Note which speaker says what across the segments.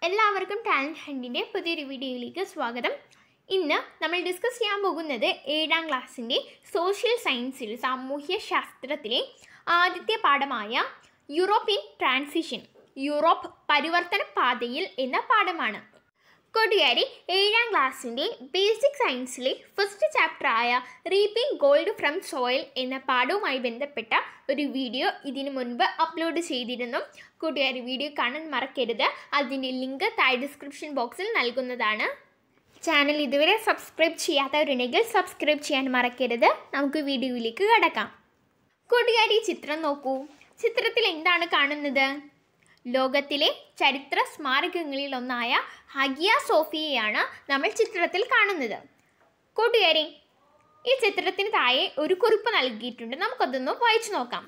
Speaker 1: എല്ലാവർക്കും ടാലൻറ്റ് ഹണ്ടിൻ്റെ പുതിയൊരു വീഡിയോയിലേക്ക് സ്വാഗതം ഇന്ന് നമ്മൾ ഡിസ്കസ് ചെയ്യാൻ പോകുന്നത് ഏഴാം ക്ലാസ്സിൻ്റെ സോഷ്യൽ സയൻസിൽ സാമൂഹ്യ ശാസ്ത്രത്തിലെ ആദ്യത്തെ പാഠമായ യൂറോപ്യൻ ട്രാൻസിഷൻ യൂറോപ്പ് പരിവർത്തന പാതയിൽ എന്ന പാഠമാണ് കൂട്ടുകാരി ഏഴാം ക്ലാസ്സിൻ്റെ ബേസിക് സയൻസിലെ ഫസ്റ്റ് ചാപ്റ്ററായ റീപ്പിംഗ് ഗോൾഡ് ഫ്രം സോയിൽ എന്ന പാഠവുമായി ബന്ധപ്പെട്ട ഒരു വീഡിയോ ഇതിനു മുൻപ് അപ്ലോഡ് ചെയ്തിരുന്നു കൂട്ടുകാരി വീഡിയോ കാണാൻ മറക്കരുത് അതിൻ്റെ ലിങ്ക് താഴെ ഡിസ്ക്രിപ്ഷൻ ബോക്സിൽ നൽകുന്നതാണ് ചാനൽ ഇതുവരെ സബ്സ്ക്രൈബ് ചെയ്യാത്തവരുണ്ടെങ്കിൽ സബ്സ്ക്രൈബ് ചെയ്യാൻ മറക്കരുത് നമുക്ക് വീഡിയോയിലേക്ക് കടക്കാം കൂട്ടുകാരി ഈ ചിത്രം നോക്കൂ ചിത്രത്തിൽ എന്താണ് കാണുന്നത് ലോകത്തിലെ ചരിത്ര സ്മാരകങ്ങളിൽ ഒന്നായ ഹഗിയ സോഫിയയാണ് നമ്മൾ ചിത്രത്തിൽ കാണുന്നത് കൂട്ടുകാരി ഈ ചിത്രത്തിന് താഴെ ഒരു കുറിപ്പ് നൽകിയിട്ടുണ്ട് നമുക്കതൊന്ന് വായിച്ചു നോക്കാം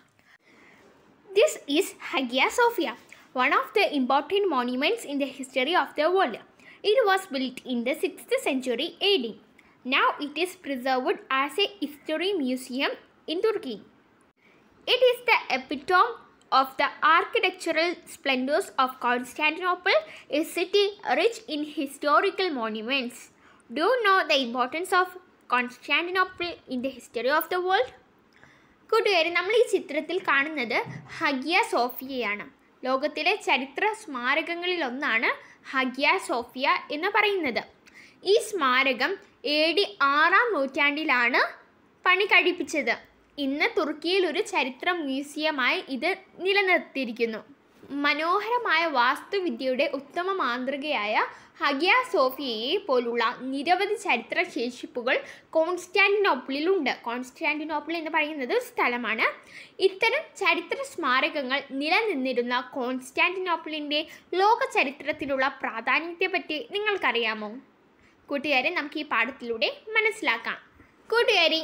Speaker 1: this is Hagia Sophia one of the important monuments in the history of the world it was built in the sixth century A D now it is preserved as a history museum in Turkey It is the epitome of the architectural splendors of Constantinople, a city rich in historical monuments. Do you know the importance of Constantinople in the history of the world? കൂട്ടുകാരി നമ്മൾ ഈ ചിത്രത്തിൽ കാണുന്നത് Hagia സോഫിയയാണ് ലോകത്തിലെ ചരിത്ര സ്മാരകങ്ങളിലൊന്നാണ് Hagia Sophia എന്ന് പറയുന്നത് ഈ സ്മാരകം എ ഡി ആറാം നൂറ്റാണ്ടിലാണ് പണി കഴിപ്പിച്ചത് ഇന്ന് തുർക്കിയിൽ ഒരു ചരിത്ര മ്യൂസിയമായി ഇത് നിലനിർത്തിയിരിക്കുന്നു മനോഹരമായ വാസ്തുവിദ്യയുടെ ഉത്തമ മാതൃകയായ ഹഗിയ സോഫിയയെ പോലുള്ള നിരവധി ചരിത്ര ശേഷിപ്പുകൾ കോൺസ്റ്റാന്റിനോപ്പിളിലുണ്ട് കോൺസ്റ്റാന്റിനോപ്പിൾ എന്ന് പറയുന്നത് ഒരു സ്ഥലമാണ് ഇത്തരം ചരിത്ര സ്മാരകങ്ങൾ നിലനിന്നിരുന്ന കോൺസ്റ്റാന്റിനോപ്പിളിൻ്റെ ലോക ചരിത്രത്തിലുള്ള പ്രാധാന്യത്തെപ്പറ്റി നിങ്ങൾക്കറിയാമോ കൂട്ടുകാരെ നമുക്ക് ഈ പാഠത്തിലൂടെ മനസ്സിലാക്കാം കൂട്ടുകാരി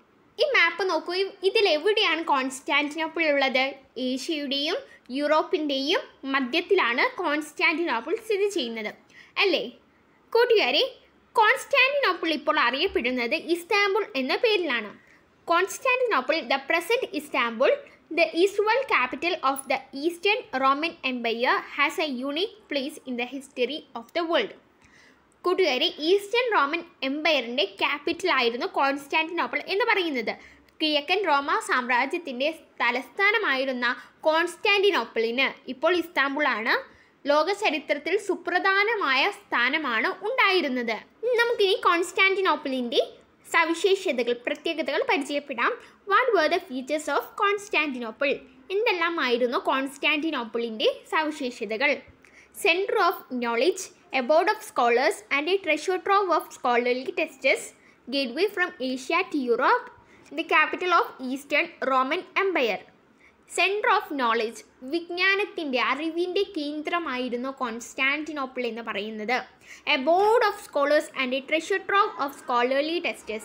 Speaker 1: ഈ മാപ്പ് നോക്കൂ ഇതിലെവിടെയാണ് കോൺസ്റ്റാന്റിനോപ്പിൾ ഉള്ളത് ഏഷ്യയുടെയും യൂറോപ്പിൻ്റെയും മധ്യത്തിലാണ് കോൺസ്റ്റാന്റിനോപ്പിൾ സ്ഥിതി ചെയ്യുന്നത് അല്ലേ കൂട്ടുകാരെ കോൺസ്റ്റാന്റിനോപ്പിൾ ഇപ്പോൾ അറിയപ്പെടുന്നത് ഇസ്താംബുൾ എന്ന പേരിലാണ് Constantinople the present Istanbul the erstwhile capital of the Eastern Roman Empire has a unique place in the history of the world കൂട്ടുകാരെ ഈസ്റ്റേൺ റോമൻ എംപയറിൻ്റെ ക്യാപിറ്റലായിരുന്നു കോൺസ്റ്റാന്റിനോപ്പിൾ എന്ന് പറയുന്നത് കിഴക്കൻ റോമ സാമ്രാജ്യത്തിൻ്റെ തലസ്ഥാനമായിരുന്ന കോൺസ്റ്റാന്റിനോപ്പിളിന് ഇപ്പോൾ ഇസ്താംബുളാണ് ലോക ചരിത്രത്തിൽ സുപ്രധാനമായ സ്ഥാനമാണ് ഉണ്ടായിരുന്നത് നമുക്കിനി കോൺസ്റ്റാന്റിനോപ്പിളിൻ്റെ സവിശേഷതകൾ പ്രത്യേകതകൾ പരിചയപ്പെടാം what were the features of Constantinople എന്തെല്ലാമായിരുന്നു കോൺസ്റ്റാന്റിനോപ്പിളിൻ്റെ സവിശേഷതകൾ centre of knowledge a board of scholars and a treasure trove of scholarly texts, gateway from Asia to Europe, the capital of Eastern Roman Empire. Centre of knowledge വിജ്ഞാനത്തിൻ്റെ അറിവിൻ്റെ കേന്ദ്രമായിരുന്നു Constantinople എന്ന് പറയുന്നത് a board of scholars and a treasure trove of scholarly texts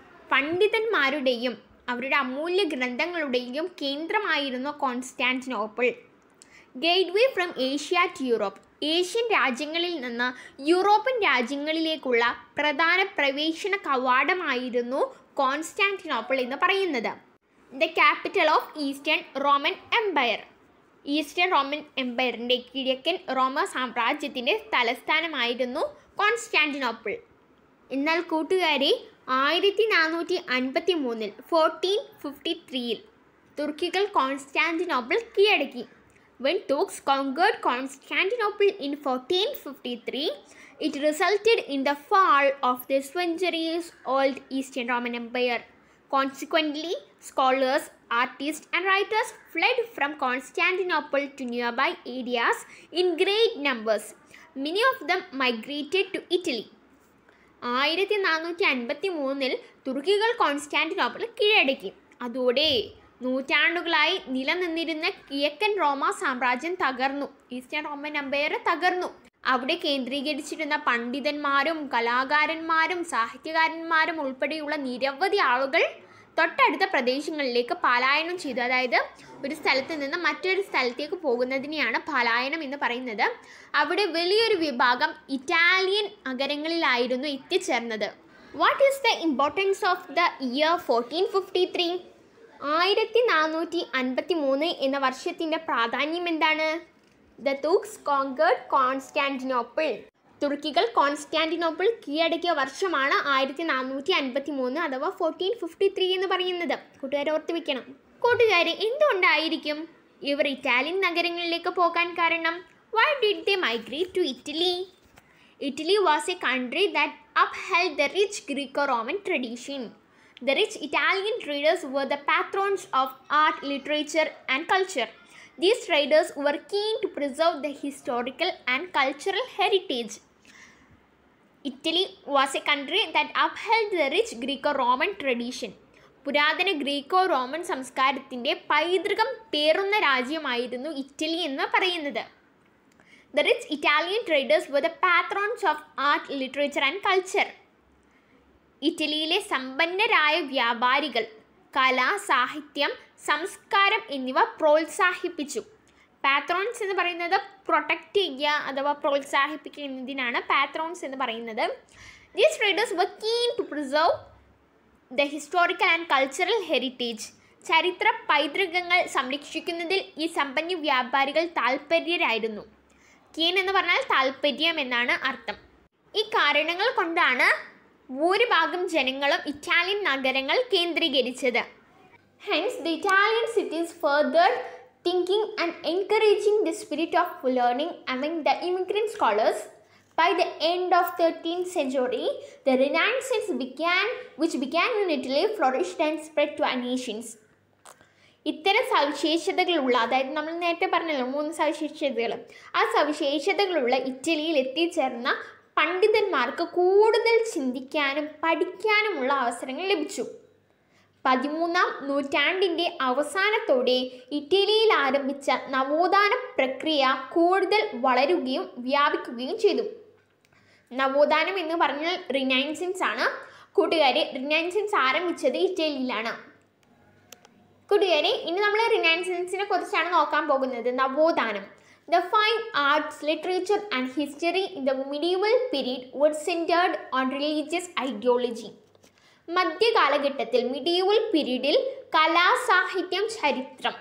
Speaker 1: പണ്ഡിതന്മാരുടെയും അവരുടെ അമൂല്യ ഗ്രന്ഥങ്ങളുടെയും കേന്ദ്രമായിരുന്നു Constantinople gateway from Asia to Europe Asian രാജ്യങ്ങളിൽ നിന്ന് യൂറോപ്യൻ രാജ്യങ്ങളിലേക്കുള്ള പ്രധാന പ്രവേശന കവാടമായിരുന്നു കോൺസ്റ്റാന്റിനോപ്പിൾ എന്ന് പറയുന്നത് the capital of Eastern Roman Empire Eastern Roman എംപയറിൻ്റെ കിഴക്കൻ റോമ സാമ്രാജ്യത്തിൻ്റെ തലസ്ഥാനമായിരുന്നു കോൺസ്റ്റാന്റിനോപ്പിൾ എന്നാൽ കൂട്ടുകാരെ ആയിരത്തി നാനൂറ്റി അൻപത്തി മൂന്നിൽ ഫോർട്ടീൻ ഫിഫ്റ്റി ത്രീയിൽ തുർക്കികൾ കോൺസ്റ്റാന്റിനോപ്പിൾ കീഴടക്കി When Turks conquered Constantinople in 1453, it resulted in the fall of the centuries old Eastern Roman Empire. Consequently, scholars, artists, and writers fled from Constantinople to nearby areas in great numbers. Many of them migrated to Italy. ആയിരത്തി നാനൂറ്റി അൻപത്തി മൂന്നിൽ തുർക്കികൾ Constantinople കീഴടക്കി അതോടെ നൂറ്റാണ്ടുകളായി നിലനിന്നിരുന്ന കിഴക്കൻ റോമ സാമ്രാജ്യം തകർന്നു ഈസ്റ്റേൺ റോമൻ എംപയർ തകർന്നു അവിടെ കേന്ദ്രീകരിച്ചിരുന്ന പണ്ഡിതന്മാരും കലാകാരന്മാരും സാഹിത്യകാരന്മാരും ഉൾപ്പെടെയുള്ള നിരവധി ആളുകൾ തൊട്ടടുത്ത പ്രദേശങ്ങളിലേക്ക് പലായനം ചെയ്തു അതായത് ഒരു സ്ഥലത്ത് നിന്ന് മറ്റൊരു സ്ഥലത്തേക്ക് പോകുന്നതിനെയാണ് പലായനം എന്ന് പറയുന്നത് അവിടെ വലിയൊരു വിഭാഗം ഇറ്റാലിയൻ നഗരങ്ങളിലായിരുന്നു എത്തിച്ചേർന്നത് what is the importance of the year fourteen fifty three ആയിരത്തി നാനൂറ്റി അൻപത്തി മൂന്ന് എന്ന വർഷത്തിൻ്റെ പ്രാധാന്യം എന്താണ് ദ തൂക്സ് കോങ്കേർഡ് കോൺസ്റ്റാന്റിനോപ്പിൾ തുർക്കികൾ കോൺസ്റ്റാന്റിനോപ്പിൾ കീഴടക്കിയ വർഷമാണ് ആയിരത്തി നാനൂറ്റി അൻപത്തി മൂന്ന് അഥവാ ഫോർട്ടീൻ ഫിഫ്റ്റി ത്രീ എന്ന് പറയുന്നത് കൂട്ടുകാരെ ഓർത്ത് വെക്കണം കൂട്ടുകാരെ എന്തുകൊണ്ടായിരിക്കും ഇവർ ഇറ്റാലിയൻ നഗരങ്ങളിലേക്ക് പോകാൻ കാരണം why did they migrate to Italy Italy was a country that upheld the rich Greco Roman tradition. The rich Italian traders were the patrons of art, literature, and culture. These traders were keen to preserve the historical and cultural heritage. Italy was a country that upheld the rich Greco Roman tradition. പുരാതന Greco Roman സംസ്കാരത്തിൻ്റെ പൈതൃകം പേറുന്ന രാജ്യമായിരുന്നു Italy എന്ന് പറയുന്നത് The rich Italian traders were the patrons of art, literature and culture. ഇറ്റലിയിലെ സമ്പന്നരായ വ്യാപാരികൾ കല സാഹിത്യം സംസ്കാരം എന്നിവ പ്രോത്സാഹിപ്പിച്ചു പാത്രോൺസ് എന്ന് പറയുന്നത് പ്രൊട്ടക്റ്റ് ചെയ്യുക അഥവാ പ്രോത്സാഹിപ്പിക്കുക എന്നതിനാണ് പാത്രോൺസ് എന്ന് പറയുന്നത് these traders were keen to preserve the historical and cultural heritage ചരിത്ര പൈതൃകങ്ങൾ സംരക്ഷിക്കുന്നതിൽ ഈ സമ്പന്ന വ്യാപാരികൾ താല്പര്യരായിരുന്നു കീൻ എന്ന് പറഞ്ഞാൽ താല്പര്യം എന്നാണ് അർത്ഥം ഈ കാരണങ്ങൾ കൊണ്ടാണ് ഭൂരിഭാഗം ജനങ്ങളും ഇറ്റാലിയൻ നഗരങ്ങൾ കേന്ദ്രീകരിച്ചത് hence the Italian cities further thinking and encouraging the spirit of learning among the immigrant scholars By the end of 13th century, the Renaissance began, which began in Italy, flourished and spread to our nations. ഇത്തരം സവിശേഷതകളുള്ള അതായത് നമ്മൾ നേരത്തെ പറഞ്ഞല്ലോ മൂന്ന് സവിശേഷതകൾ ആ സവിശേഷതകളുള്ള ഇറ്റലിയിൽ എത്തിച്ചേർന്ന പണ്ഡിതന്മാർക്ക് കൂടുതൽ ചിന്തിക്കാനും പഠിക്കാനുമുള്ള അവസരങ്ങൾ ലഭിച്ചു പതിമൂന്നാം നൂറ്റാണ്ടിൻ്റെ അവസാനത്തോടെ ഇറ്റലിയിൽ ആരംഭിച്ച നവോത്ഥാന പ്രക്രിയ കൂടുതൽ വളരുകയും വ്യാപിക്കുകയും ചെയ്തു നവോത്ഥാനം എന്ന് പറഞ്ഞാൽ റിനൈൻസിൻസ് ആണ് കൂട്ടുകാരെ റിനൈൻസിൻസ് ആരംഭിച്ചത് ഇറ്റലിയിലാണ് കൂട്ടുകാരെ ഇനി നമ്മൾ റിനൈൻസിൻസിനെ കുറിച്ചാണ് നോക്കാൻ പോകുന്നത് നവോത്ഥാനം the fine arts literature and history in the medieval period were centred on religious ideology മധ്യകാലഘട്ടത്തിൽ മിഡീവൽ പീരീഡിൽ കലാ സാഹിത്യം ചരിത്രം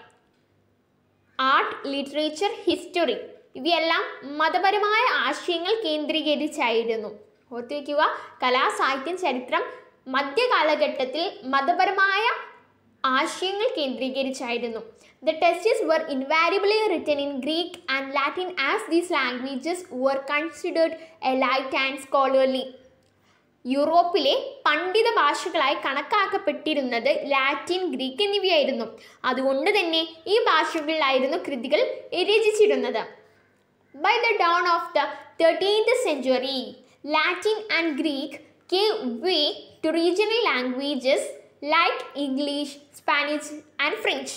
Speaker 1: ആർട്ട് ലിറ്ററേച്ചർ ഹിസ്റ്ററി ഇവയെല്ലാം മതപരമായ ആശയങ്ങൾ കേന്ദ്രീകരിച്ചായിരുന്നു ഓർത്തു വയ്ക്കുക കലാ സാഹിത്യം ചരിത്രം മധ്യകാലഘട്ടത്തിൽ മതപരമായ ആശയങ്ങൾ കേന്ദ്രീകരിച്ചായിരുന്നു the texts were invariably written in Greek and Latin as these languages were considered elite and scholarly യൂറോപ്പിലെ പണ്ഡിത ഭാഷകളായി കണക്കാക്കപ്പെട്ടിരുന്നത് ലാറ്റിൻ ഗ്രീക്ക് എന്നിവയായിരുന്നു അതുകൊണ്ട് തന്നെ ഈ ഭാഷകളിലായിരുന്നു കൃതികൾ രചിച്ചിരുന്നത് by the dawn of the thirteenth century Latin and Greek gave way to regional languages like English Spanish and French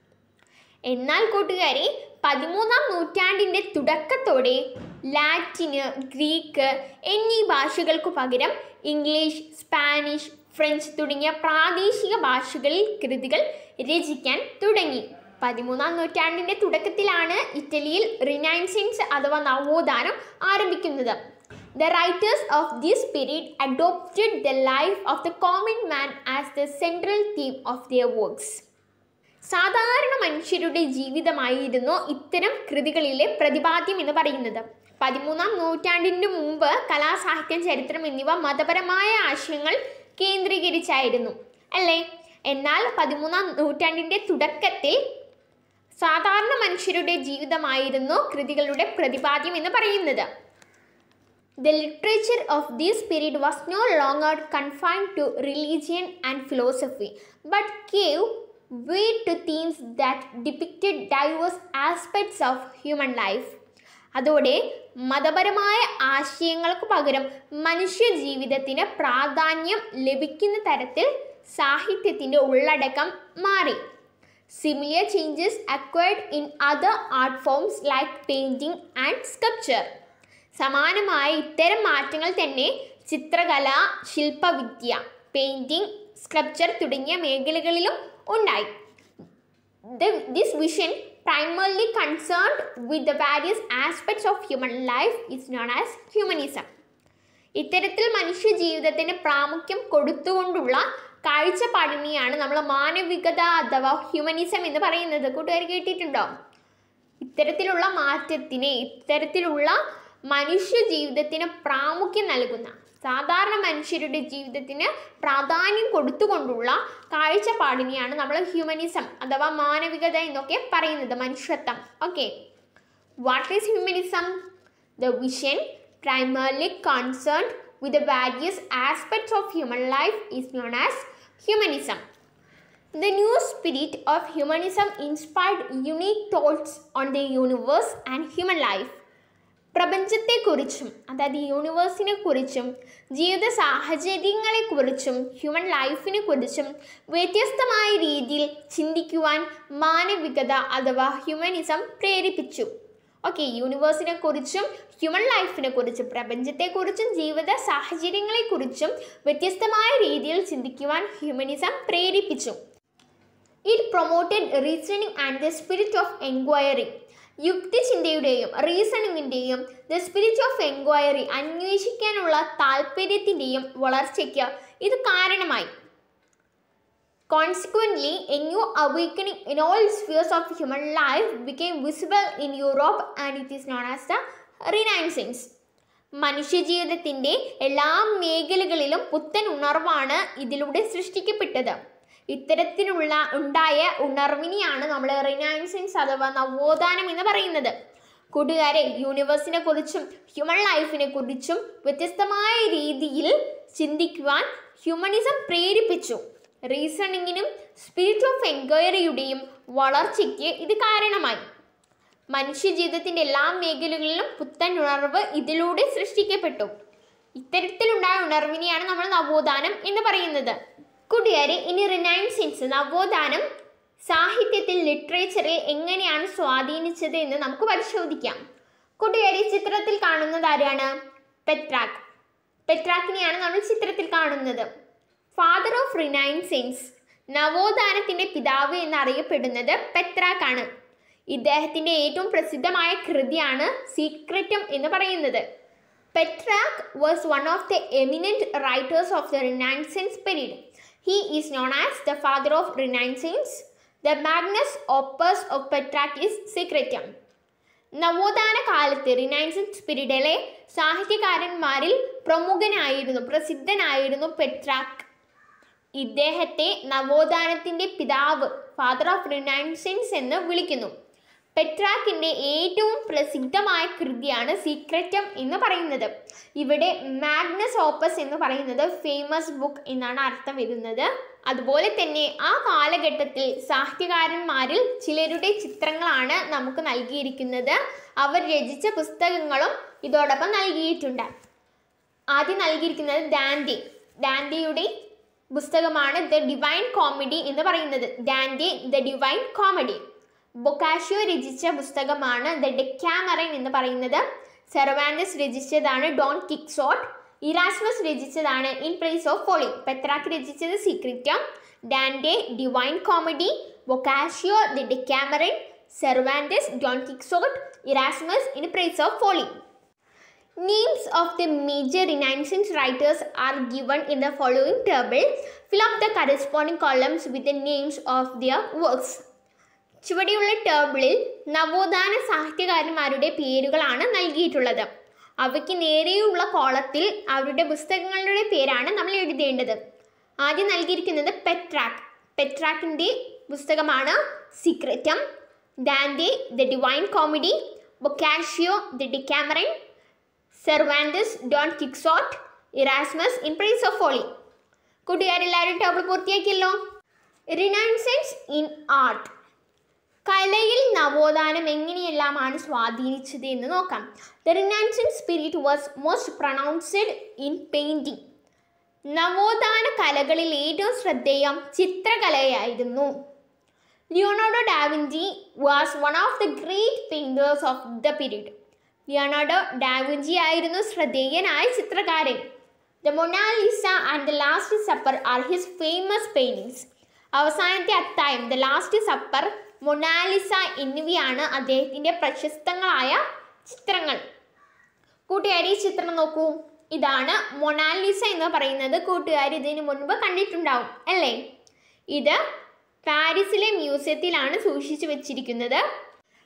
Speaker 1: എന്നാൽ കൂട്ടുകാരെ പതിമൂന്നാം നൂറ്റാണ്ടിൻ്റെ തുടക്കത്തോടെ ലാറ്റിന് ഗ്രീക്ക് എന്നീ ഭാഷകൾക്കു പകരം ഇംഗ്ലീഷ് സ്പാനിഷ് ഫ്രഞ്ച് തുടങ്ങിയ പ്രാദേശിക ഭാഷകളിൽ കൃതികൾ രചിക്കാൻ തുടങ്ങി പതിമൂന്നാം നൂറ്റാണ്ടിൻ്റെ തുടക്കത്തിലാണ് ഇറ്റലിയിൽ റിനൈൻസിൻസ് അഥവാ നവോത്ഥാനം ആരംഭിക്കുന്നത് The writers of this period adopted the life of the common man as the central theme of their works. സാധാരണ മനുഷ്യരുടെ ജീവിതമായിരുന്നു ഇത്തരം കൃതികളിലെ പ്രതിപാദ്യം എന്ന് പറയുന്നത് പതിമൂന്നാം നൂറ്റാണ്ടിന് മുമ്പ് കലാസാഹിത്യം ചരിത്രം എന്നിവ മതപരമായ ആശയങ്ങൾ കേന്ദ്രീകരിച്ചായിരുന്നു അല്ലേ എന്നാൽ പതിമൂന്നാം നൂറ്റാണ്ടിൻ്റെ തുടക്കത്തിൽ സാധാരണ മനുഷ്യരുടെ ജീവിതമായിരുന്നു കൃതികളുടെ പ്രതിപാദ്യം എന്ന് പറയുന്നത് The literature of this period was no longer confined to religion and philosophy, but gave way to themes that depicted diverse aspects of human life. അതോടെ മതപരമായ ആശയങ്ങൾക്ക് പകരം മനുഷ്യ ജീവിതത്തിന് പ്രാധാന്യം ലഭിക്കുന്ന തരത്തിൽ സാഹിത്യത്തിൻ്റെ ഉള്ളടക്കം മാറി similar changes acquired in other art forms like painting and sculpture സമാനമായ ഇത്തരം മാറ്റങ്ങൾ തന്നെ ചിത്രകല ശില്പവിദ്യ പെയിൻറ്റിംഗ് സ്ക്ലപ്ചർ തുടങ്ങിയ മേഖലകളിലും ഉണ്ടായി this vision primarily concerned with the various aspects of human life is known as humanism. ഇത്തരത്തിൽ മനുഷ്യ ജീവിതത്തിന് പ്രാമുഖ്യം കൊടുത്തുകൊണ്ടുള്ള കാഴ്ചപ്പാടിനെയാണ് നമ്മൾ മാനവികത അഥവാ ഹ്യൂമനിസം എന്ന് പറയുന്നത് കൂട്ടുകാർ കേട്ടിട്ടുണ്ടോ ഇത്തരത്തിലുള്ള മാറ്റത്തിന് ഇത്തരത്തിലുള്ള മനുഷ്യ ജീവിതത്തിന് പ്രാമുഖ്യം നൽകുന്ന സാധാരണ മനുഷ്യരുടെ ജീവിതത്തിന് പ്രാധാന്യം കൊടുത്തുകൊണ്ടുള്ള കാഴ്ചപ്പാടിനെയാണ് നമ്മൾ ഹ്യൂമനിസം അഥവാ മാനവികത എന്നൊക്കെ പറയുന്നത് മനുഷ്യത്വം okay what is humanism the vision primarily concerned with the various aspects of human life is known as humanism. The new spirit of humanism inspired unique thoughts on the universe and human life. പ്രപഞ്ചത്തെക്കുറിച്ചും അതായത് യൂണിവേഴ്സിനെ കുറിച്ചും ജീവിത സാഹചര്യങ്ങളെക്കുറിച്ചും human ലൈഫിനെ കുറിച്ചും വ്യത്യസ്തമായ രീതിയിൽ ചിന്തിക്കുവാൻ മാനവികത അഥവാ ഹ്യൂമനിസം പ്രേരിപ്പിച്ചു ഓക്കെ യൂണിവേഴ്സിനെ കുറിച്ചും ഹ്യൂമൻ ലൈഫിനെ കുറിച്ചും പ്രപഞ്ചത്തെക്കുറിച്ചും ജീവിത സാഹചര്യങ്ങളെക്കുറിച്ചും വ്യത്യസ്തമായ രീതിയിൽ ചിന്തിക്കുവാൻ ഹ്യൂമനിസം പ്രേരിപ്പിച്ചു it promoted reasoning and the spirit of enquiry യുക്തിചിന്തയുടെയും റീസണിങ്ങിൻ്റെയും ദ സ്പിരിറ്റ് ഓഫ് എൻക്വയറി അന്വേഷിക്കാനുള്ള താല്പര്യത്തിൻ്റെയും വളർച്ചയ്ക്ക് ഇത് കാരണമായി Consequently, a new awakening in all spheres of human life became visible in Europe and it is known as the Renaissance. മനുഷ്യജീവിതത്തിൻ്റെ എല്ലാ മേഖലകളിലും പുത്തൻ ഉണർവാണ് ഇതിലൂടെ സൃഷ്ടിക്കപ്പെട്ടത് ഇത്തരത്തിലുള്ള ഉണ്ടായ ഉണർവിനെയാണ് നമ്മൾ റിനൈൻസൻസ് അഥവാ നവോത്ഥാനം എന്ന് പറയുന്നത് കൂട്ടുകാരെ യൂണിവേഴ്സിനെ കുറിച്ചും ഹ്യൂമൻ ലൈഫിനെ കുറിച്ചും വ്യത്യസ്തമായ രീതിയിൽ ചിന്തിക്കുവാൻ ഹ്യൂമനിസം പ്രേരിപ്പിച്ചു റീസണിങ്ങിനും സ്പിരിറ്റ് ഓഫ് എൻക്വയറിയുടെയും വളർച്ചയ്ക്ക് ഇത് കാരണമായി മനുഷ്യജീവിതത്തിൻ്റെ എല്ലാ മേഖലകളിലും പുത്തൻ ഉണർവ് ഇതിലൂടെ സൃഷ്ടിക്കപ്പെട്ടു ഇത്തരത്തിലുണ്ടായ ഉണർവിനെയാണ് നമ്മൾ നവോത്ഥാനം എന്ന് പറയുന്നത് കൂട്ടുകാരെ ഇനി റിനൈൻസൻസ് നവോത്ഥാനം സാഹിത്യത്തിൽ ലിറ്ററേച്ചറിൽ എങ്ങനെയാണ് സ്വാധീനിച്ചത് എന്ന് നമുക്ക് പരിശോധിക്കാം കൂട്ടുകാരെ ചിത്രത്തിൽ കാണുന്നത് ആരാണ് പെട്രാക്ക് പെട്രാക്കിനെയാണ് നമ്മൾ ചിത്രത്തിൽ കാണുന്നത് ഫാദർ ഓഫ് റിനൈൻസെൻസ് നവോത്ഥാനത്തിൻ്റെ പിതാവ് എന്നറിയപ്പെടുന്നത് പെത്രാക്കാണ് ഇദ്ദേഹത്തിൻ്റെ ഏറ്റവും പ്രസിദ്ധമായ കൃതിയാണ് സീക്രറ്റം എന്ന് പറയുന്നത് Petrarch was one of the eminent writers of the Renaissance period he is known as the father of Renaissance the magnum opus of Petrarch is Secretum നവോത്ഥാന കാലത്ത് റിനൈൻസൻസ് പീരീഡിലെ സാഹിത്യകാരന്മാരിൽ പ്രമുഖനായിരുന്നു പ്രസിദ്ധനായിരുന്നു പെട്രാക്ക് ഇദ്ദേഹത്തെ നവോത്ഥാനത്തിൻ്റെ പിതാവ് ഫാദർ ഓഫ് റിനൈൻസൻസ് എന്ന് വിളിക്കുന്നു പെട്രാക്കിൻ്റെ ഏറ്റവും പ്രസിദ്ധമായ കൃതിയാണ് സീക്രറ്റം എന്ന് പറയുന്നത് ഇവിടെ മാഗ്നസ് ഓപ്പസ് എന്ന് പറയുന്നത് ഫേമസ് ബുക്ക് എന്നാണ് അർത്ഥം വരുന്നത് അതുപോലെ തന്നെ ആ കാലഘട്ടത്തിൽ സാഹിത്യകാരന്മാരിൽ ചിലരുടെ ചിത്രങ്ങളാണ് നമുക്ക് നൽകിയിരിക്കുന്നത് അവർ രചിച്ച പുസ്തകങ്ങളും ഇതോടൊപ്പം നൽകിയിട്ടുണ്ട് ആദ്യം നൽകിയിരിക്കുന്നത് ഡാൻഡി ഡാൻഡിയുടെ പുസ്തകമാണ് ദ ഡിവൈൻ കോമഡി എന്ന് പറയുന്നത് Dante the Divine Comedy Boccaccio രചിച്ച പുസ്തകമാണ് ദ ഡെക്കാമറൻ എന്ന് പറയുന്നത് സെർവാൻഡസ് രചിച്ചതാണ് ഡോൺ കിക്സോട്ട് ഇറാസ്മസ് രചിച്ചതാണ് In Praise of Folly Petrarch രചിച്ചത് Secretum Dante Divine Comedy Boccaccio the Decameron Cervantes Don Quixote Erasmus in Praise of Folly Names of the major Renaissance writers are given in the following table. Fill up the corresponding columns with the names of their works. ചുവടെയുള്ള ടേബിളിൽ നവോത്ഥാന സാഹിത്യകാരന്മാരുടെ പേരുകളാണ് നൽകിയിട്ടുള്ളത് അവയ്ക്ക് നേരെയുള്ള കോളത്തിൽ അവരുടെ പുസ്തകങ്ങളുടെ പേരാണ് നമ്മൾ എഴുതേണ്ടത് ആദ്യം നൽകിയിരിക്കുന്നത് പെട്രാക്ക് പെട്രാക്കിൻ്റെ പുസ്തകമാണ് Secretum Dante the Divine Comedy Boccaccio the Decameron Cervantes Don Quixote Erasmus in Praise of Folly കൂട്ടുകാരെല്ലാവരും ടേബിൾ പൂർത്തിയാക്കിയല്ലോ റിനൈൻസൻസ് ഇൻ ആർട്ട് കലയിൽ നവോത്ഥാനം എങ്ങനെയെല്ലാമാണ് സ്വാധീനിച്ചത് എന്ന് നോക്കാം the Renaissance spirit was most pronounced in painting നവോത്ഥാന കലകളിൽ ഏറ്റവും ശ്രദ്ധേയം ചിത്രകലയായിരുന്നു Leonardo da Vinci was one of the great painters of the period Leonardo da Vinci ആയിരുന്നു ശ്രദ്ധേയനായ ചിത്രകാരൻ the Mona Lisa and the Last Supper are his famous paintings അവസാനത്തെ അത്തായം ദ ലാസ്റ്റ് സപ്പർ മൊണാലിസ എന്നിവയാണ് അദ്ദേഹത്തിൻ്റെ പ്രശസ്തങ്ങളായ ചിത്രങ്ങൾ കൂട്ടുകാരി ഈ ചിത്രം നോക്കൂ ഇതാണ് മൊണാലിസ എന്ന് പറയുന്നത് കൂട്ടുകാർ ഇതിനു മുൻപ് കണ്ടിട്ടുണ്ടാവും അല്ലേ ഇത് പാരീസിലെ മ്യൂസിയത്തിലാണ് സൂക്ഷിച്ചു വെച്ചിരിക്കുന്നത്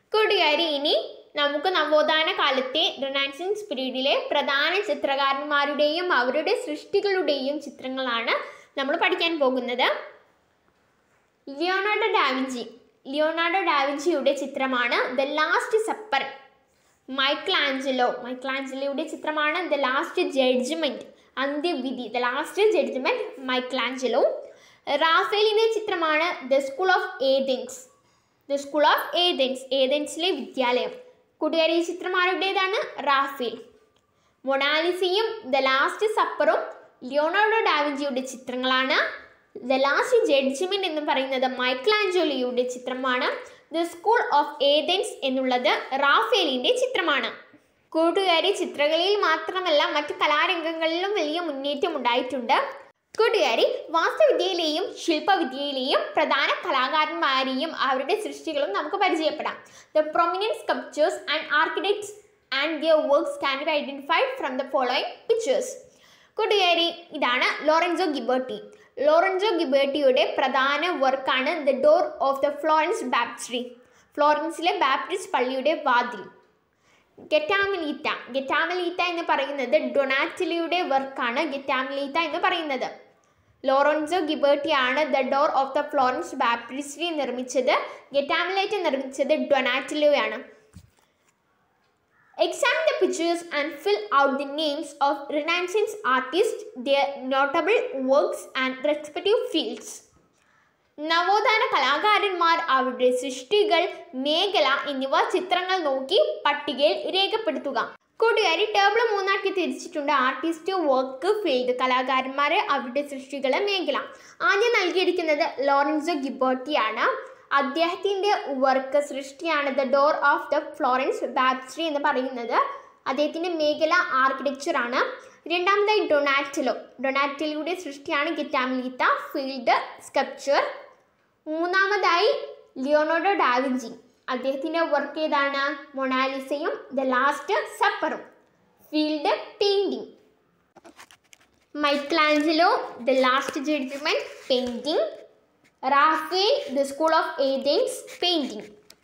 Speaker 1: കൂട്ടുകാരി ഇനി നമുക്ക് നവോത്ഥാന കാലത്തെ റിനാൻസിൻസ് പീരീഡിലെ പ്രധാന ചിത്രകാരന്മാരുടെയും അവരുടെ സൃഷ്ടികളുടെയും ചിത്രങ്ങളാണ് നമ്മൾ പഠിക്കാൻ പോകുന്നത് ലിയോണാർഡോ ഡാവിഞ്ചി ലിയോണാർഡോ ഡാവിഞ്ചിയുടെ ചിത്രമാണ് the Last Supper Michelangelo മൈക്കിൾ ആഞ്ചലോയുടെ ചിത്രമാണ് ദ ലാസ്റ്റ് ജഡ്ജ്മെൻറ്റ് അന്ത്യവിധി the last Judgement Michelangelo റാഫേലിൻ്റെ ചിത്രമാണ് the school of Athens the school of Athens ഏതൻസിലെ വിദ്യാലയം കൂട്ടുകാരി ഈ ചിത്രം ആരുടേതാണ് റാഫേൽ മൊണാലിസയും ദ ലാസ്റ്റ് സപ്പറും ലിയോണാർഡോ ഡാവിഞ്ചിയുടെ ചിത്രങ്ങളാണ് ദ ലാസ്റ്റ് ജഡ്ജ്മെന്റ് എന്ന് പറയുന്നത് മൈക്കിൾ ആഞ്ചലോയുടെ ചിത്രമാണ് ദ സ്കൂൾ ഓഫ് ഏതൻസ് എന്നുള്ളത് റാഫേലിൻ്റെ ചിത്രമാണ് കൂട്ടുകാരി ചിത്രകലയിൽ മാത്രമല്ല മറ്റു കലാരംഗങ്ങളിലും വലിയ മുന്നേറ്റം ഉണ്ടായിട്ടുണ്ട് കൂട്ടുകാരി വാസ്തുവിദ്യയിലെയും ശില്പവിദ്യയിലെയും പ്രധാന കലാകാരന്മാരെയും അവരുടെ സൃഷ്ടികളും നമുക്ക് പരിചയപ്പെടാം the prominent sculptors and architects and their works can be identified from the following pictures കൂട്ടുകാരി ഇതാണ് ലോറൻസോ ഗിബേർട്ടി ലോറൻസോ ഗിബേർട്ടിയുടെ പ്രധാന വർക്കാണ് the door of the Florence baptistery ഫ്ലോറൻസിലെ ബാപ്റ്റിസ്റ്റ് പള്ളിയുടെ വാതിൽ ഗെറ്റാമലീറ്റ ഗെറ്റാമലീറ്റ എന്ന് പറയുന്നത് ഡൊണാറ്റിലിയുടെ വർക്കാണ് ഗെറ്റാമലീറ്റ എന്ന് പറയുന്നത് ലോറൻസോ ഗിബേർട്ടിയാണ് the door of the Florence baptistery നിർമ്മിച്ചത് ഗെറ്റാമലൈറ്റ് നിർമ്മിച്ചത് ഡൊണാറ്റിലോയാണ് Examine the pictures and fill out the names of Renaissance artists, their notable works and respective fields. നവോത്ഥാന കലാകാരന്മാർ അവരുടെ സൃഷ്ടികൾ മേഖല എന്നിവ ചിത്രങ്ങൾ നോക്കി പട്ടികയിൽ രേഖപ്പെടുത്തുക കൂട്ടുകാരി ടേബിൾ മൂന്നാക്കി തിരിച്ചിട്ടുണ്ട് ആർട്ടിസ്റ്റ് വർക്ക് ഫീൽഡ് കലാകാരന്മാരെ അവരുടെ സൃഷ്ടികൾ മേഖല ആദ്യം നൽകിയിരിക്കുന്നത് ലോറൻസോ ഗിബോട്ടിയാണ് അദ്ദേഹത്തിൻ്റെ വർക്ക് സൃഷ്ടിയാണ് the door of the Florence baptistery എന്ന് പറയുന്നത് അദ്ദേഹത്തിൻ്റെ മേഖല ആർക്കിടെക്ചർ ആണ് രണ്ടാമതായി ഡൊണാറ്റിലോ ഡൊണാറ്റിലോയുടെ സൃഷ്ടിയാണ് ഗിറ്റാമിലീത്ത ഫീൽഡ് സ്കൾപ്ചർ മൂന്നാമതായി ലിയോണോഡോ ഡാവിഞ്ചി അദ്ദേഹത്തിൻ്റെ വർക്ക് ഏതാണ് മൊണാലിസയും ദ ലാസ്റ്റ് സപ്പറും field painting Michelangelo the last judgement painting Raphael the school of Athens painting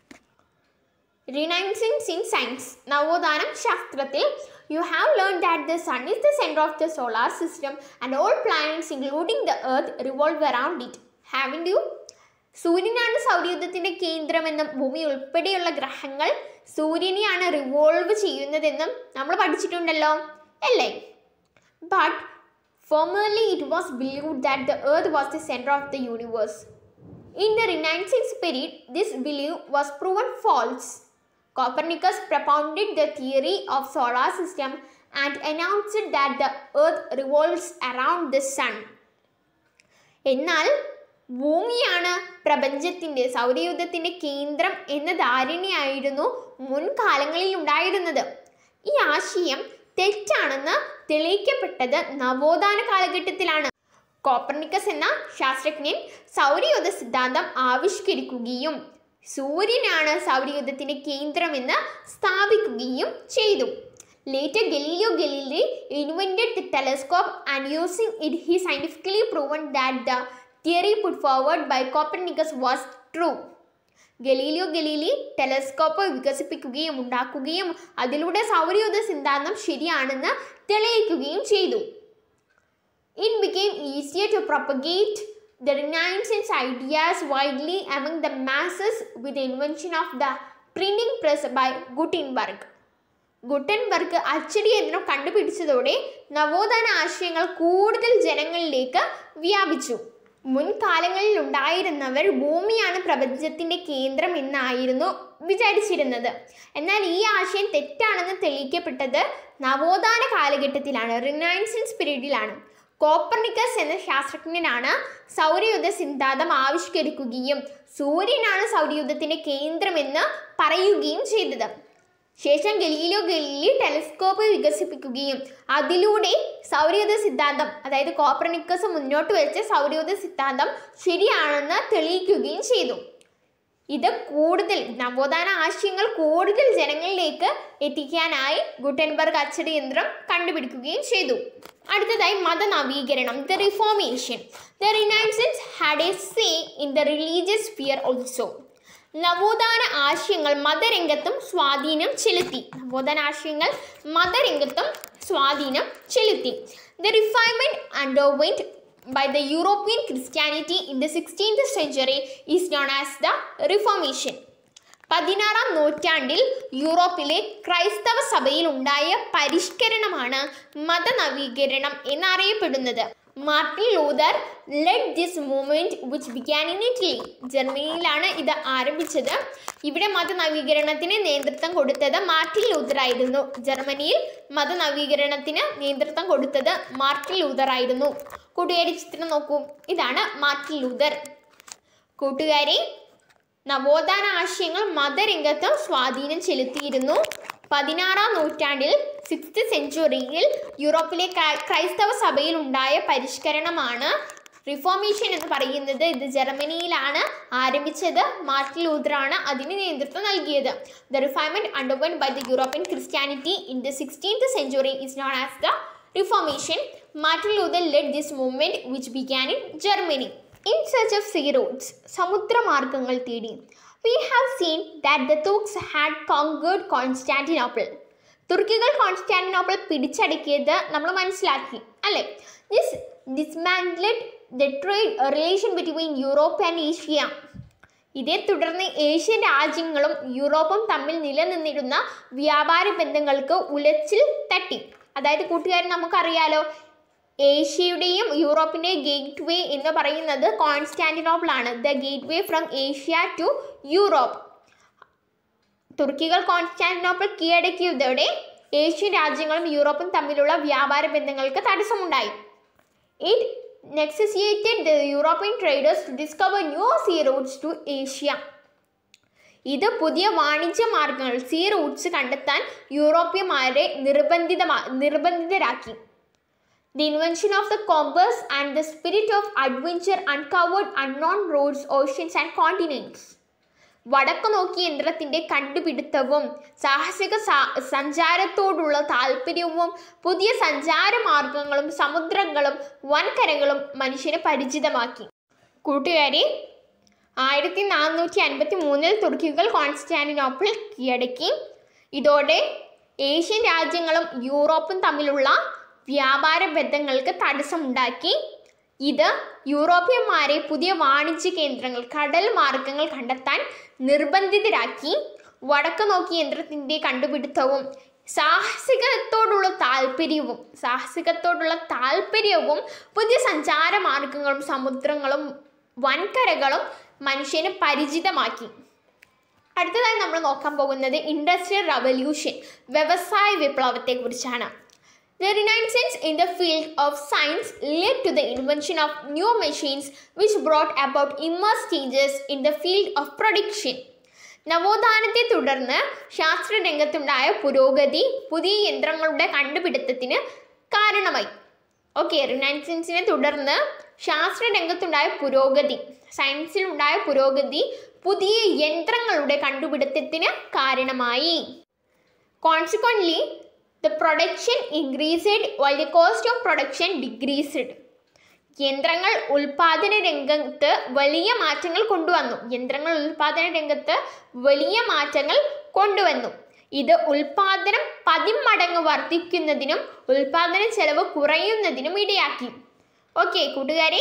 Speaker 1: renaissance in science നവോത്ഥാനം ശാസ്ത്രത്തിൽ you have learn that the sun is the centre of the solar system and all planets including the earth revolve around it haven't you സൂര്യനാണ് സൗരയൂഥത്തിൻ്റെ കേന്ദ്രമെന്നും ഭൂമി ഉൾപ്പെടെയുള്ള ഗ്രഹങ്ങൾ സൂര്യനെയാണ് revolve ചെയ്യുന്നതെന്നും നമ്മൾ പഠിച്ചിട്ടുണ്ടല്ലോ അല്ലേ but Formerly, it was believed that the earth was the center of the universe. In the Renaissance period, this belief was proven false. Copernicus propounded the theory of solar system and announced that the earth revolves around the sun. എന്നാൽ ഭൂമിയാണ് പ്രപഞ്ചത്തിൻ്റെ സൗരയൂഥത്തിൻ്റെ കേന്ദ്രം എന്ന ധാരണയായിരുന്നു മുൻകാലങ്ങളിൽ ഉണ്ടായിരുന്നത് ഈ ആശയം തെറ്റാണെന്ന് തെളിയിക്കപ്പെട്ടത് നവോത്ഥാന കാലഘട്ടത്തിലാണ് കോപ്പർണിക്കസ് എന്ന ശാസ്ത്രജ്ഞൻ സൗരയൂഥ സിദ്ധാന്തം ആവിഷ്കരിക്കുകയും സൂര്യനാണ് സൗരയൂഥത്തിൻ്റെ കേന്ദ്രമെന്ന് സ്ഥാപിക്കുകയും ചെയ്തു Later, Galileo Galilei invented the telescope and using it, he scientifically proven that the theory put forward by Copernicus was true. Galileo Galilei telescope വികസിപ്പിക്കുകയും ഉണ്ടാക്കുകയും അതിലൂടെ സൗരയൂഥ സിദ്ധാന്തം ശരിയാണെന്ന് തെളിയിക്കുകയും ചെയ്തു it became easier to propagate the renaissance ideas widely among the masses with invention of the printing press by Gutenberg Gutenberg അച്ചടി യന്ത്രം കണ്ടുപിടിച്ചതോടെ നവോത്ഥാന ആശയങ്ങൾ കൂടുതൽ ജനങ്ങളിലേക്ക് വ്യാപിച്ചു മുൻകാലങ്ങളിൽ ഉണ്ടായിരുന്നവർ ഭൂമിയാണ് പ്രപഞ്ചത്തിൻ്റെ കേന്ദ്രം എന്നായിരുന്നു വിചാരിച്ചിരുന്നത് എന്നാൽ ഈ ആശയം തെറ്റാണെന്ന് തെളിയിക്കപ്പെട്ടത് നവോത്ഥാന കാലഘട്ടത്തിലാണ് റിനൈൻസൻസ് പീരീഡിലാണ് കോപ്പർണിക്കസ് എന്ന ശാസ്ത്രജ്ഞനാണ് സൗരയൂഥ സിദ്ധാന്തം ആവിഷ്കരിക്കുകയും സൂര്യനാണ് സൗരയൂഥത്തിൻ്റെ കേന്ദ്രമെന്ന് പറയുകയും ചെയ്തത് ശേഷം ഗലീലിയോ ഗലീലി ടെലിസ്കോപ്പ് വികസിപ്പിക്കുകയും അതിലൂടെ സൗരയൂഥ സിദ്ധാന്തം അതായത് കോപ്പർനിക്കസ് മുന്നോട്ട് വെച്ച സൗരയൂഥ സിദ്ധാന്തം ശരിയാണെന്ന് തെളിയിക്കുകയും ചെയ്തു ഇത് കൂടുതൽ നവോത്ഥാന ആശയങ്ങൾ കൂടുതൽ ജനങ്ങളിലേക്ക് എത്തിക്കാനായി ഗുട്ടൻബർഗ് അച്ചടി യന്ത്രം കണ്ടുപിടിക്കുകയും ചെയ്തു അടുത്തതായി മതനവീകരണം the reformation the renaissance had a say in the religious sphere also നവോത്ഥാന ആശയങ്ങൾ മതരംഗത്തും സ്വാധീനം ചെലുത്തി നവോത്ഥാന ആശയങ്ങൾ മതരംഗത്തും സ്വാധീനം ചെലുത്തി the refinement underwent by the European Christianity in the 16th century is known as the Reformation. പതിനാറാം നൂറ്റാണ്ടിൽ യൂറോപ്പിലെ ക്രൈസ്തവ സഭയിൽ ഉണ്ടായ പരിഷ്കരണമാണ് മതനവീകരണം എന്നറിയപ്പെടുന്നത് Martin Luther led this movement which began in Italy ജർമ്മനിയിലാണ് ഇത് ആരംഭിച്ചത് ഇവിടെ മതനവീകരണത്തിന് നേതൃത്വം കൊടുത്തത് മാർട്ടിൻ ലൂതർ ആയിരുന്നു ജർമ്മനിയിൽ മതനവീകരണത്തിന് നേതൃത്വം കൊടുത്തത് മാർട്ടിൻ ലൂതർ ആയിരുന്നു കൂട്ടുകാരി ചിത്രം നോക്കൂ ഇതാണ് മാർട്ടിൻ ലൂതർ കൂട്ടുകാരി നവോത്ഥാന ആശയങ്ങൾ മതരംഗത്ത് സ്വാധീനം ചെലുത്തിയിരുന്നു പതിനാറാം നൂറ്റാണ്ടിൽ സിക്സ്ത് സെഞ്ചുറിയിൽ യൂറോപ്പിലെ ക്രൈ- ക്രൈസ്തവ സഭയിൽ ഉണ്ടായ പരിഷ്കരണമാണ് റിഫോർമേഷൻ എന്ന് പറയുന്നത് ഇത് ജർമ്മനിയിലാണ് ആരംഭിച്ചത് മാർട്ടിൻ ലൂതറാണ് അതിന് നേതൃത്വം നൽകിയത് the refinement underwent by the European Christianity in the sixteenth century is known as the reformation Martin Luther led this movement which began in Germany in search of sea roads സമുദ്രമാർഗങ്ങൾ തേടി we have seen that the Turks had conquered Constantinople തുർക്കികൾ Constantinople പിടിച്ചടക്കിയത് നമ്മൾ മനസ്സിലാക്കി അല്ലേ this dismantled the trade relation between Europe and Asia ഇതേ തുടർന്ന് Asian രാജ്യങ്ങളും യൂറോപ്പും തമ്മിൽ നിലനിന്നിരുന്ന വ്യാപാര ബന്ധങ്ങൾക്ക് ഉലച്ചിൽ തട്ടി അതായത് കൂട്ടുകാരൻ നമുക്കറിയാലോ ഏഷ്യയുടെയും യൂറോപ്പിൻ്റെയും ഗേറ്റ് വേ എന്ന് പറയുന്നത് കോൺസ്റ്റാന്റിനോപ്പിൾ ആണ് the gateway from Asia to Europe തുർക്കികൾ കോൺസ്റ്റാന്റിനോപ്പിൾ കീഴടക്കിയതോടെ ഏഷ്യൻ രാജ്യങ്ങളും യൂറോപ്പും തമ്മിലുള്ള വ്യാപാര ബന്ധങ്ങൾക്ക് തടസ്സമുണ്ടായി it necessitated the European traders to discover new sea routes to Asia ഇത് പുതിയ വാണിജ്യ മാർഗങ്ങൾ സീ റൂട്ട്സ് കണ്ടെത്താൻ യൂറോപ്യന്മാരെ നിർബന്ധിതമാ നിർബന്ധിതരാക്കി The invention of the compass and the spirit of adventure uncovered unknown roads, oceans and continents. വടക്കു നോക്കി യന്ത്രത്തിൻ്റെ കണ്ടുപിടുത്തവും സാഹസിക സാ- സഞ്ചാരത്തോടുള്ള താല്പര്യവും പുതിയ സഞ്ചാര മാർഗങ്ങളും സമുദ്രങ്ങളും വൻകരകളും മനുഷ്യനെ പരിചിതമാക്കി കൂട്ടുകാരി ആയിരത്തി നാനൂറ്റി അൻപത്തി മൂന്നിൽ തുർക്കികൾ കോൺസ്റ്റാന്റിനോപ്പിൾ കീഴടക്കി ഇതോടെ ഏഷ്യൻ രാജ്യങ്ങളും യൂറോപ്പും തമ്മിലുള്ള വ്യാപാര ബന്ധങ്ങൾക്ക് തടസ്സമുണ്ടാക്കി ഇത് യൂറോപ്യന്മാരെ പുതിയ വാണിജ്യ കേന്ദ്രങ്ങൾ കടൽ മാർഗങ്ങൾ കണ്ടെത്താൻ നിർബന്ധിതരാക്കി വടക്ക് നോക്കി യന്ത്രത്തിൻ്റെ കണ്ടുപിടുത്തവും സാഹസികത്തോടുള്ള താല്പര്യവും സാഹസികത്തോടുള്ള താല്പര്യവും പുതിയ സഞ്ചാര മാർഗങ്ങളും സമുദ്രങ്ങളും വൻകരകളും മനുഷ്യന് പരിചിതമാക്കി അടുത്തതായി നമ്മൾ നോക്കാൻ പോകുന്നത് ഇൻഡസ്ട്രിയൽ റവല്യൂഷൻ വ്യവസായ വിപ്ലവത്തെക്കുറിച്ചാണ് The Renaissance in the field of science led to the invention of new machines which brought about immense changes in the field of production. നവോത്ഥാനത്തെ തുടർന്ന് ശാസ്ത്രരംഗത്തുണ്ടായ പുരോഗതി പുതിയ യന്ത്രങ്ങളുടെ കണ്ടുപിടുത്തത്തിന് കാരണമായി ഓക്കെ റിനൈസൻസിനെ തുടർന്ന് ശാസ്ത്രരംഗത്തുണ്ടായ പുരോഗതി സയൻസിലുണ്ടായ പുരോഗതി പുതിയ യന്ത്രങ്ങളുടെ കണ്ടുപിടുത്തത്തിന് കാരണമായി consequently the production increased while the cost of production decreased യന്ത്രങ്ങൾ ഉൽപാദന രംഗത്ത് വലിയ മാറ്റങ്ങൾ കൊണ്ടുവന്നു യന്ത്രങ്ങൾ ഉൽപാദന രംഗത്ത് വലിയ മാറ്റങ്ങൾ കൊണ്ടുവന്നു ഇത് ഉൽപാദനം പതിമടങ്ങ് വർദ്ധിക്കുന്നതിനും ഉൽപാദന ചെലവ് കുറയുന്നതിനും ഇടയാക്കി ഓക്കെ കൂട്ടുകാരെ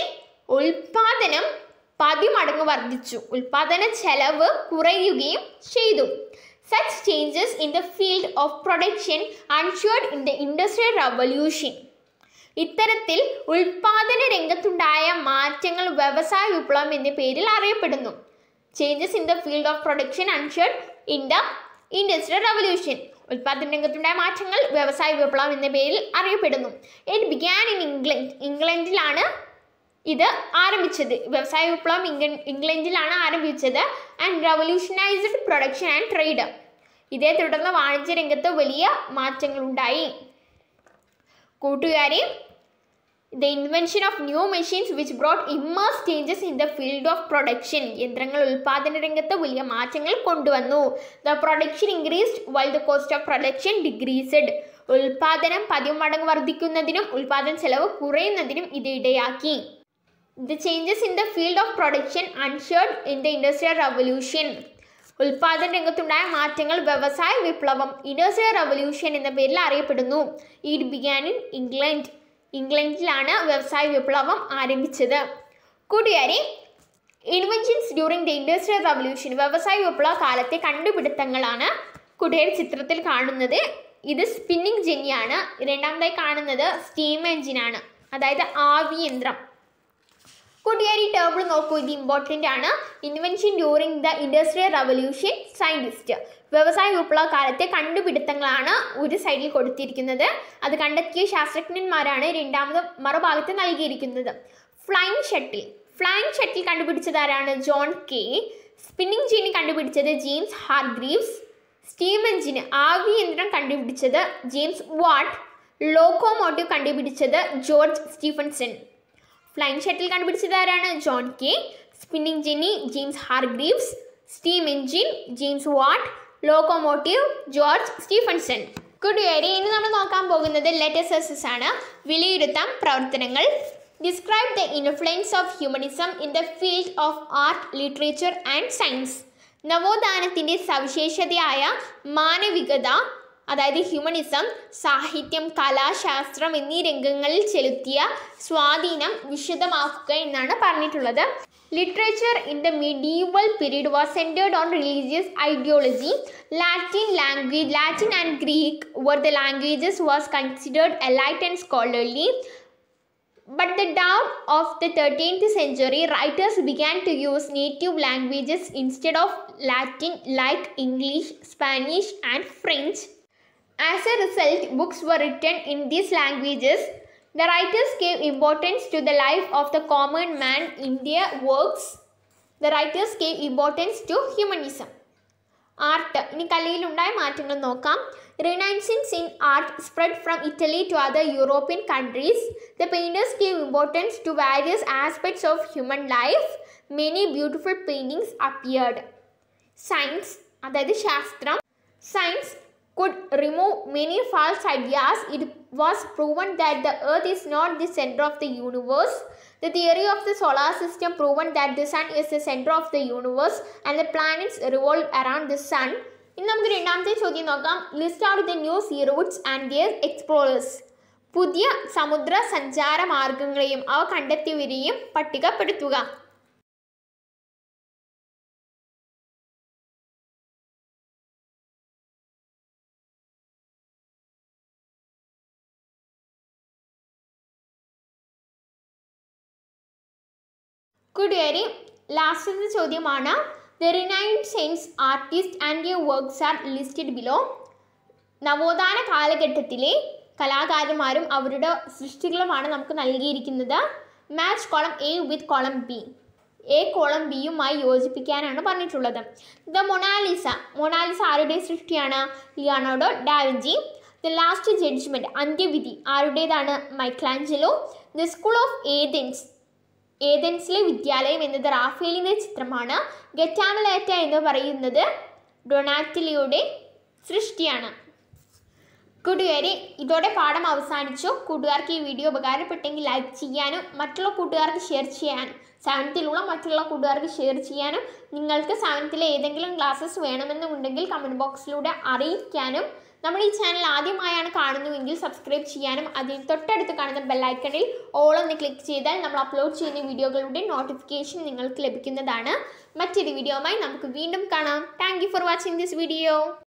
Speaker 1: ഉൽപാദനം പതിമടങ്ങ് വർദ്ധിച്ചു ഉൽപാദന ചെലവ് കുറയുകയും ചെയ്തു such changes in the field of production ushered in the industrial revolution ഇത്തരത്തിൽ ഉൽപാദന രംഗത്തുണ്ടായ മാറ്റങ്ങൾ വ്യവസായ വിപ്ലവം എന്ന പേരിൽ അറിയപ്പെടുന്നു changes in the field of production ushered in the industrial revolution ഉൽപാദന രംഗത്തുണ്ടായ മാറ്റങ്ങൾ വ്യവസായ വിപ്ലവം എന്ന പേരിൽ അറിയപ്പെടുന്നു ഇറ്റ് ബിഗാൻ ഇൻ ഇംഗ്ലണ്ട് ഇംഗ്ലണ്ടിലാണ് ഇത് ആരംഭിച്ചത് വ്യവസായ വിപ്ലവം ഇംഗ്ല ഇംഗ്ലണ്ടിലാണ് ആരംഭിച്ചത് and revolutionised production and trade ഇതേ തുടർന്ന് വാണിജ്യ രംഗത്ത് വലിയ മാറ്റങ്ങളുണ്ടായി കൂട്ടുകാരെ the invention of new machines which brought immense changes in the field of production യന്ത്രങ്ങൾ ഉൽപാദന രംഗത്ത് വലിയ മാറ്റങ്ങൾ കൊണ്ടുവന്നു the production increased while the cost of production decreased ഉൽപാദനം പതിമടങ്ങ് വർദ്ധിക്കുന്നതിനും ഉൽപാദന ചെലവ് കുറയുന്നതിനും ഇത് ഇടയാക്കി the changes in the field of production ushered in the industrial revolution ഉൽപാദന രംഗത്തുണ്ടായ മാറ്റങ്ങൾ വ്യവസായ വിപ്ലവം ഇൻഡസ്ട്രിയൽ റവല്യൂഷൻ എന്ന പേരിൽ അറിയപ്പെടുന്നു ഇറ്റ് ബിഗാൻ ഇൻ ഇംഗ്ലണ്ട് ഇംഗ്ലണ്ടിലാണ് വ്യവസായ വിപ്ലവം ആരംഭിച്ചത് കൂട്ടുകാരി inventions during the industrial revolution വ്യവസായ വിപ്ലവ കാലത്തെ കണ്ടുപിടുത്തങ്ങളാണ് കുട്ടിയുടെ ചിത്രത്തിൽ കാണുന്നത് ഇത് സ്പിന്നിങ് ജെന്നിയാണ് രണ്ടാമതായി കാണുന്നത് സ്റ്റീം എഞ്ചിനാണ് അതായത് ആവി യന്ത്രം കൂട്ടുകാർ ഈ ടേബിൾ നോക്കൂ ഇത് ഇമ്പോർട്ടൻ്റ് ആണ് invention during the industrial revolution scientist വ്യവസായ വിപ്ലവ കാലത്തെ കണ്ടുപിടുത്തങ്ങളാണ് ഒരു സൈഡിൽ കൊടുത്തിരിക്കുന്നത് അത് കണ്ടെത്തിയ ശാസ്ത്രജ്ഞന്മാരാണ് രണ്ടാമത് മറുഭാഗത്ത് നൽകിയിരിക്കുന്നത് ഫ്ലൈങ് ഷട്ടിൽ ഫ്ലൈങ് ഷട്ടിൽ കണ്ടുപിടിച്ചത് ആരാണ് ജോൺ കെ സ്പിന്നിങ് ജീനി കണ്ടുപിടിച്ചത് ജെയിംസ് ഹാർഗ്രീവ്സ് സ്റ്റീം എഞ്ചിന് ആവി യന്ത്രം കണ്ടുപിടിച്ചത് ജെയിംസ് വാട്ട് ലോക്കോമോട്ടീവ് കണ്ടുപിടിച്ചത് ജോർജ് സ്റ്റീഫൻസൺ ഫ്ലൈങ് ഷട്ടിൽ കണ്ടുപിടിച്ചത് ആരാണ് John Kay spinning jenny James Hargreaves steam engine James Watt locomotive George Stephenson കൂട്ടുകാരി ഇനി നമ്മൾ നോക്കാൻ പോകുന്നത് ലെറ്റസസ് ആണ് വിലയിരുത്താം പ്രവർത്തനങ്ങൾ describe the influence of humanism in the field of art literature and science നവോത്ഥാനത്തിൻ്റെ സവിശേഷതയായ മാനവികത അതായത് ഹ്യൂമനിസം സാഹിത്യം കലാശാസ്ത്രം എന്നീ രംഗങ്ങളിൽ ചെലുത്തിയ സ്വാധീനം വിശദമാക്കുക എന്നാണ് പറഞ്ഞിട്ടുള്ളത് literature in the medieval period was centered on religious ideology. Latin language, Latin and Greek were the languages was considered elite and scholarly. But the dawn of the 13th century, writers began to use native languages instead of Latin like English, Spanish, and French. As a result, books were written in these languages. The writers gave importance to the life of the common man in their works. The writers gave importance to humanism. Art ഇനി കലയിലുണ്ടായ മാറ്റങ്ങൾ നോക്കാം renaissance in art spread from Italy to other European countries the painters give importance to various aspects of human life many beautiful paintings appeared science അതായത് ശാസ്ത്രം science could remove many false ideas. It was proven that the earth is not the center of the universe. The theory of the solar system proven that the sun is the center of the universe and the planets revolve around the sun. ഇനി നമുക്ക് രണ്ടാമത്തെ ചോദ്യം നോക്കാം list out the new sea routes and their explorers പുതിയ സമുദ്ര സഞ്ചാര മാർഗങ്ങളെയും അവ കണ്ടെത്തിയവരെയും പട്ടികപ്പെടുത്തുക കൂട്ടുകാരി ലാസ്റ്റത്തെ ചോദ്യമാണ് ദ റിനൈൻഡ് science artist and their works are listed below നവോത്ഥാന കാലഘട്ടത്തിലെ കലാകാരന്മാരും അവരുടെ സൃഷ്ടികളുമാണ് നമുക്ക് നൽകിയിരിക്കുന്നത് match column A with column B A column ബിയുമായി യോജിപ്പിക്കാനാണ് പറഞ്ഞിട്ടുള്ളത് ദ മൊണാലിസ മൊണാലിസ ആരുടെ സൃഷ്ടിയാണ് Leonardo da Vinci the last judgement അന്ത്യവിധി ആരുടേതാണ് Michelangelo the school of Athens ഏതൻസിലെ വിദ്യാലയം എന്നത് റാഫേലിൻ്റെ ചിത്രമാണ് ഗറ്റാമലേറ്റ എന്ന് പറയുന്നത് ഡൊണാറ്റിലിയുടെ സൃഷ്ടിയാണ് കൂട്ടുകാരെ ഇതോടെ പാഠം അവസാനിച്ചു കൂട്ടുകാർക്ക് ഈ വീഡിയോ ഉപകാരപ്പെട്ടെങ്കിൽ ലൈക്ക് ചെയ്യാനും മറ്റുള്ള കൂട്ടുകാർക്ക് ഷെയർ ചെയ്യാനും സെവൻത്തിലുള്ള മറ്റുള്ള കൂട്ടുകാർക്ക് ഷെയർ ചെയ്യാനും നിങ്ങൾക്ക് സെവൻത്തിലെ ഏതെങ്കിലും ക്ലാസ്സസ് വേണമെന്നുണ്ടെങ്കിൽ കമൻറ്റ് ബോക്സിലൂടെ അറിയിക്കാനും നമ്മൾ ഈ ചാനൽ ആദ്യമായാണ് കാണുന്നുവെങ്കിൽ സബ്സ്ക്രൈബ് ചെയ്യാനും അതിന് തൊട്ടടുത്ത് കാണുന്ന ബെല്ലൈക്കണിൽ ഓൾ ഒന്ന് ക്ലിക്ക് ചെയ്താൽ നമ്മൾ അപ്ലോഡ് ചെയ്യുന്ന വീഡിയോകളുടെ നോട്ടിഫിക്കേഷൻ നിങ്ങൾക്ക് ലഭിക്കുന്നതാണ് മറ്റൊരു വീഡിയോയുമായി നമുക്ക് വീണ്ടും കാണാം thank for watching this video